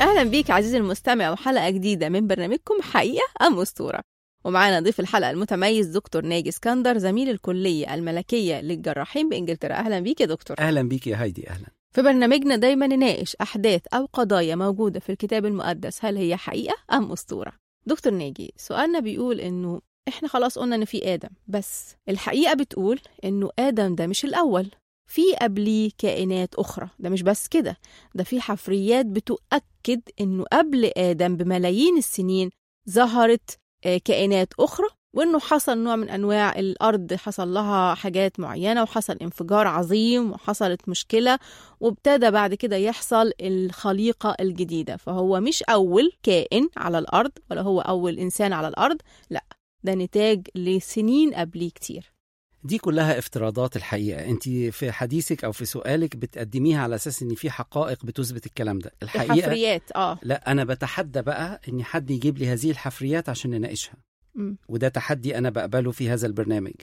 أهلا بيك عزيزي المستمع وحلقة جديدة من برنامجكم حقيقة أم أسطورة ومعانا ضيف الحلقة المتميز دكتور ناجي اسكندر زميل الكلية الملكية للجراحين بإنجلترا أهلا بيك يا دكتور اهلا بيك يا هايدي اهلا في برنامجنا دايما نناقش أحداث أو قضايا موجودة في الكتاب المقدس هل هي حقيقة أم أسطورة دكتور ناجي سؤالنا بيقول إنه إحنا خلاص قلنا إن في آدم بس الحقيقة بتقول إنه آدم ده مش الأول في قبليه كائنات أخرى ده مش بس كده ده في حفريات بتؤكد إنه قبل آدم بملايين السنين ظهرت آه، كائنات أخرى وإنه حصل نوع من أنواع الأرض حصل لها حاجات معينة وحصل انفجار عظيم وحصلت مشكلة وابتدى بعد كده يحصل الخليقة الجديدة فهو مش أول كائن على الأرض ولا هو أول إنسان على الأرض لا ده نتاج لسنين قبليه كتير دي كلها افتراضات الحقيقه انت في حديثك او في سؤالك بتقدميها على اساس ان في حقائق بتثبت الكلام ده الحقيقه الحفريات اه لا انا بتحدى بقى ان حد يجيب لي هذه الحفريات عشان نناقشها مم. وده تحدي انا بقبله في هذا البرنامج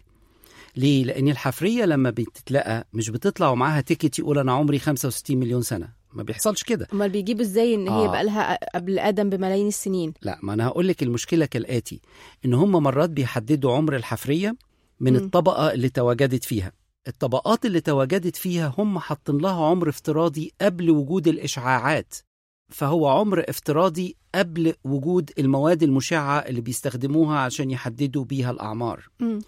ليه لان الحفريه لما بتتلقى مش بتطلع ومعاها تيكت يقول انا عمري 65 مليون سنه ما بيحصلش كده امال بيجيبوا ازاي ان هي آه. بقى لها قبل ادم بملايين السنين لا ما انا هقول لك المشكله كالاتي ان هم مرات بيحددوا عمر الحفريه من مم. الطبقه اللي تواجدت فيها الطبقات اللي تواجدت فيها هم حاطين لها عمر افتراضي قبل وجود الاشعاعات فهو عمر افتراضي قبل وجود المواد المشعه اللي بيستخدموها عشان يحددوا بيها الاعمار مم.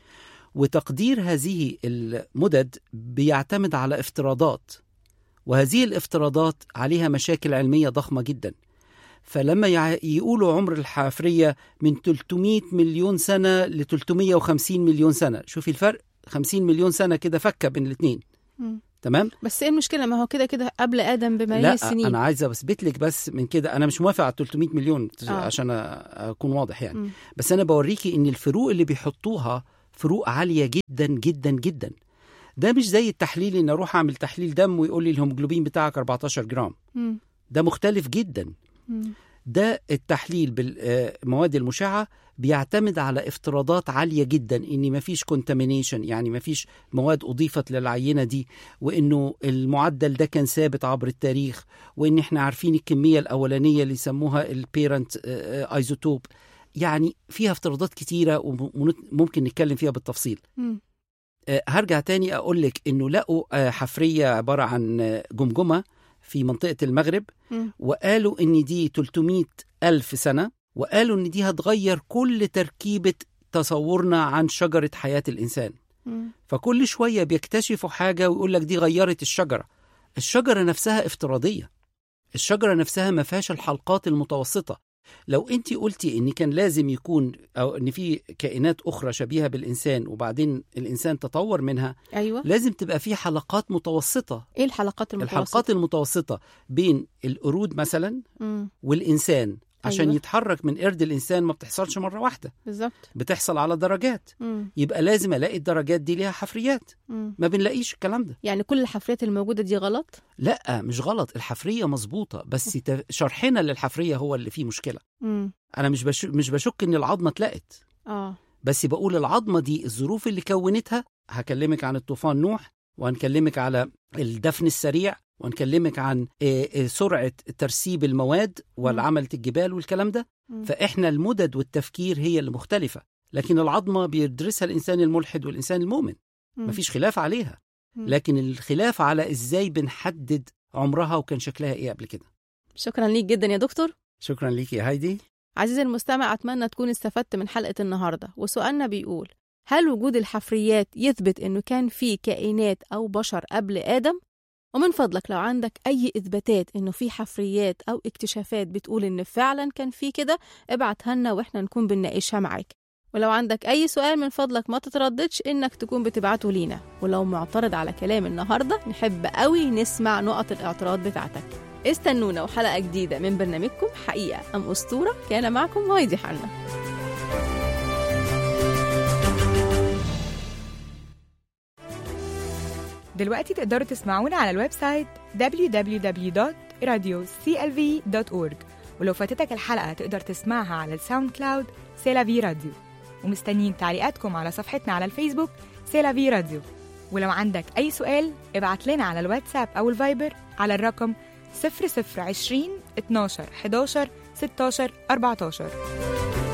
وتقدير هذه المدد بيعتمد على افتراضات وهذه الافتراضات عليها مشاكل علمية ضخمة جدا فلما يع- يقولوا عمر الحفرية من 300 مليون سنة ل 350 مليون سنة شوفي الفرق 50 مليون سنة كده فكة بين الاثنين مم. تمام بس ايه المشكله ما هو كده كده قبل ادم بملايين لا السنين انا عايز اثبت لك بس من كده انا مش موافق على 300 مليون آه. عشان أ- اكون واضح يعني مم. بس انا بوريكي ان الفروق اللي بيحطوها فروق عاليه جدا جدا جدا ده مش زي التحليل ان اروح اعمل تحليل دم ويقول لي الهيموجلوبين بتاعك 14 جرام مم. ده مختلف جدا مم. ده التحليل بالمواد المشعه بيعتمد على افتراضات عاليه جدا ان مفيش كونتامينيشن يعني مفيش مواد اضيفت للعينه دي وانه المعدل ده كان ثابت عبر التاريخ وان احنا عارفين الكميه الاولانيه اللي يسموها البيرنت ايزوتوب يعني فيها افتراضات كتيره وممكن نتكلم فيها بالتفصيل مم. آه، هرجع تاني اقول لك انه لقوا آه، حفريه عباره عن آه، جمجمه في منطقه المغرب مم. وقالوا ان دي 300 الف سنه وقالوا ان دي هتغير كل تركيبه تصورنا عن شجره حياه الانسان مم. فكل شويه بيكتشفوا حاجه ويقول لك دي غيرت الشجره الشجره نفسها افتراضيه الشجره نفسها ما فيهاش الحلقات المتوسطه لو انت قلتي ان كان لازم يكون او ان في كائنات اخرى شبيهه بالانسان وبعدين الانسان تطور منها ايوه لازم تبقى في حلقات متوسطه ايه الحلقات المتوسطه الحلقات المتوسطه بين القرود مثلا مم. والانسان عشان أيوة. أيوة. يتحرك من قرد الانسان ما بتحصلش مره واحده بالظبط بتحصل على درجات مم. يبقى لازم الاقي الدرجات دي ليها حفريات مم. ما بنلاقيش الكلام ده يعني كل الحفريات الموجوده دي غلط لا مش غلط الحفريه مظبوطه بس ت- شرحنا للحفريه هو اللي فيه مشكله مم. انا مش بش... مش بشك ان العظمه اتلقت اه بس بقول العظمه دي الظروف اللي كونتها هكلمك عن الطوفان نوح وهنكلمك على الدفن السريع وهنكلمك عن آه، آه، سرعه ترسيب المواد والعملة الجبال والكلام ده مم. فاحنا المدد والتفكير هي اللي مختلفه لكن العظمه بيدرسها الانسان الملحد والانسان المؤمن مم. مفيش خلاف عليها مم. لكن الخلاف على ازاي بنحدد عمرها وكان شكلها ايه قبل كده شكرا ليك جدا يا دكتور شكرا ليك يا هايدي عزيزي المستمع أتمنى تكون استفدت من حلقة النهاردة وسؤالنا بيقول هل وجود الحفريات يثبت إنه كان في كائنات أو بشر قبل آدم؟ ومن فضلك لو عندك أي إثباتات إنه في حفريات أو اكتشافات بتقول إن فعلا كان في كده ابعتها لنا وإحنا نكون بنناقشها معاك ولو عندك أي سؤال من فضلك ما تترددش إنك تكون بتبعته لينا ولو معترض على كلام النهاردة نحب قوي نسمع نقط الاعتراض بتاعتك استنونا وحلقة جديدة من برنامجكم حقيقة أم أسطورة كان معكم هايدي حنا دلوقتي تقدروا تسمعونا على الويب سايت www.radioclv.org ولو فاتتك الحلقة تقدر تسمعها على الساوند كلاود سيلافي راديو ومستنيين تعليقاتكم على صفحتنا على الفيسبوك سيلافي راديو ولو عندك أي سؤال ابعت لنا على الواتساب أو الفايبر على الرقم 0020 12 11 16 14